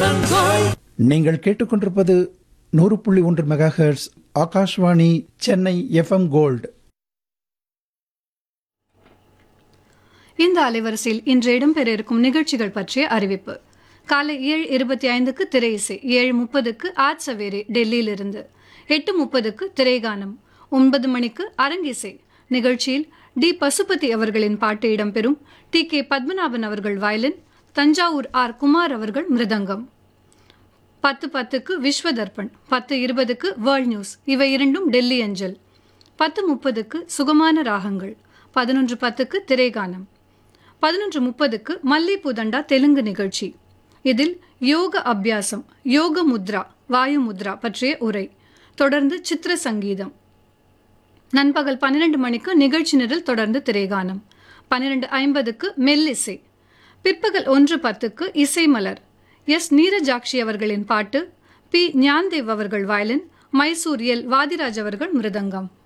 நீங்கள் கேட்டுக்கொண்டிருப்பது நூறு புள்ளி ஒன்று mega hertz Akashvani Chennai FM gold இந்த அலைவரிசையில் இன்று இடம்பெற இருக்கும் நிகழ்ச்சிகள் பற்றிய அறிவிப்பு காலை ஏழு இருபத்தி ஐந்துக்கு திரை இசை ஏழு முப்பதுக்கு ஆட் சவேரி டெல்லியிலிருந்து எட்டு முப்பதுக்கு திரைகானம் ஒன்பது மணிக்கு அரங்கிசை நிகழ்ச்சியில் டி பசுபதி அவர்களின் பாட்டு இடம்பெறும் டி கே பத்மநாபன் அவர்கள் வயலின் தஞ்சாவூர் ஆர் குமார் அவர்கள் மிருதங்கம் பத்து பத்துக்கு விஸ்வ தர்ப்பண் பத்து இருபதுக்கு வேர்ல்ட் நியூஸ் இவை இரண்டும் டெல்லி அஞ்சல் பத்து முப்பதுக்கு சுகமான ராகங்கள் பதினொன்று பத்துக்கு திரைகானம் பதினொன்று முப்பதுக்கு மல்லிப்பூ தண்டா தெலுங்கு நிகழ்ச்சி இதில் யோக அபியாசம் யோக முத்ரா வாயு முத்ரா பற்றிய உரை தொடர்ந்து சித்திர சங்கீதம் நண்பகல் பன்னிரண்டு மணிக்கு நிகழ்ச்சி நிரல் தொடர்ந்து திரைகானம் பன்னிரண்டு ஐம்பதுக்கு மெல்லிசை பிற்பகல் ஒன்று பத்துக்கு இசை மலர் எஸ் நீரஜாக்ஷி அவர்களின் பாட்டு பி ஞான்தேவ் அவர்கள் வயலின் மைசூர் எல் வாதிராஜ் அவர்கள் மிருதங்கம்